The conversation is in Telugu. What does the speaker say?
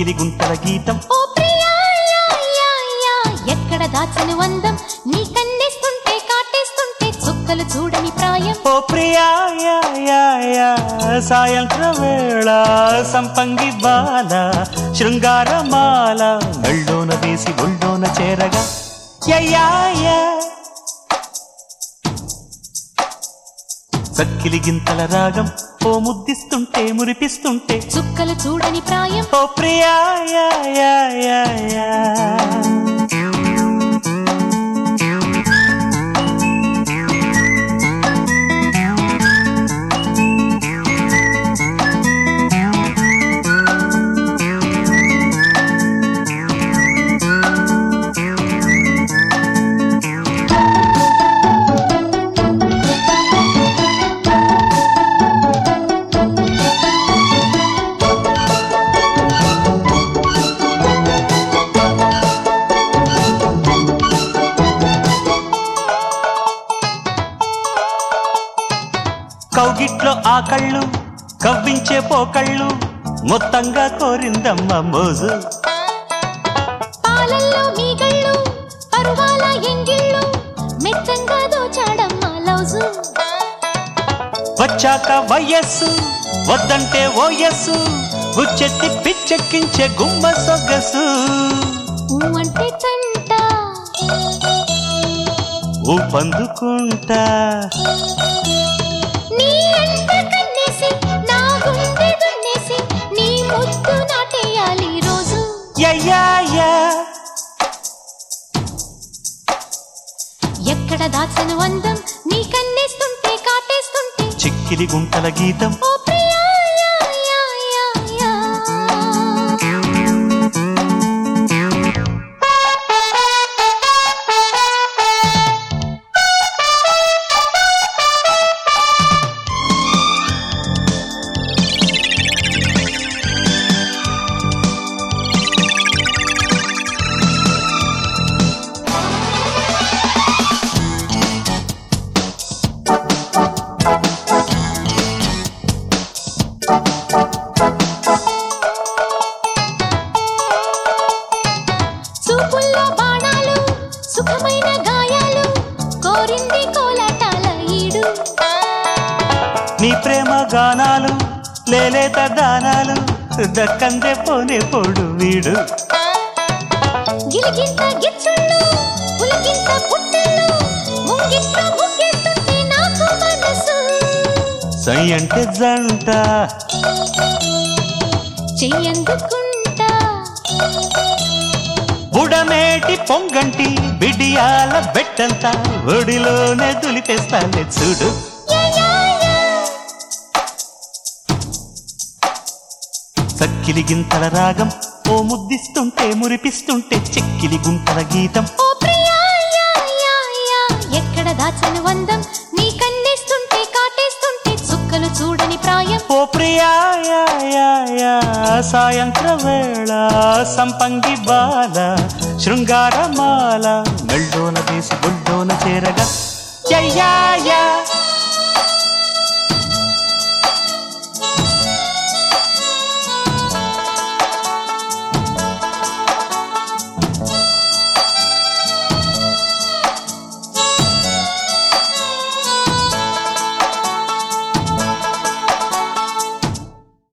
చెక్కిలి గుంటల గీతం ఓ ప్రియా యా, యా, యా, ఎక్కడ దాచను అందం నీ కన్నేస్తుంటే కాటేస్తుంటే చుక్కలు చూడని ప్రాయం ఓ ప్రియా యా, యా, యా, సాయంత్ర వేళ సంపంగి బాల శృంగారమాల మెళ్ళోన వేసి ఒళ్ళోన చేరగా యా, యా. చక్కిలి గింతల రాగం ఓ ముద్దిస్తుంటే మురిపిస్తుంటే చుక్కలు చూడని ప్రాయం ఓ ప్రియా యా, యా, యా, యా. కౌగిట్లో ఆ కళ్ళు కవ్వించే పోకళ్ళు మొత్తంగా కోరిందమ్మ మోజు పాలల్లో మీగళ్ళు పరువాల ఎంగిళ్ళు మెత్తంగా దోచాడమ్మ లౌజు వచ్చాక వయస్సు వద్దంటే ఓయస్సు గుచ్చెత్తి పిచ్చెక్కించే గుమ్మ సొగసు ఊ అంటే తంట ఊపందుకుంటా నీ అంట కన్నేసి నా గుండె దున్నేసి నీ ముద్దు నాటేయాలి రోజు యయ్యాయా ఎక్కడ దాచను అందం నీ కన్నేస్తుంటే కాటేస్తుంటే చిక్కిలి గుంటల గీతం ఓ ప్రియా యా, యా, యా, చూపుల్లో బాణాలు సుఖమైన గాయాలు కోరింది కోలాటాల ఈడు నీ ప్రేమ గానాలు లేలేత దానాలు దక్కందే పోనే పోడు వీడు గిలిగింత గిచ్చుళ్ళు పులకింత పుట్టళ్ళు ముంగిట్ట ముగ్గెట్టుంటే నాకు మనసు సై అంటే జంట చెయ్యందుకుంటా బుడమేటి పొంగంటి బిడియాల బెట్టంత ఒడిలోనే దులిపేస్తాలే చూడు యా, యా, యా. చక్కిలి గింతల రాగం ఓ ముద్దిస్తుంటే మురిపిస్తుంటే చెక్కిలి గుంటల గీతం ఓ ప్రియా యా, యా, యా. ఎక్కడ దాచను వందం నీ కన్నేస్తుంటే కాటేస్తుంటే చుక్కలు చూడని ప్రాయం ఓ ప్రియా యా, యా, యా, సాయంత్ర వేళ సంపంగి బాల శృంగారమాల మెళ్ళోన వేసి ఒళ్ళోన చేరగా యయ్యా, యా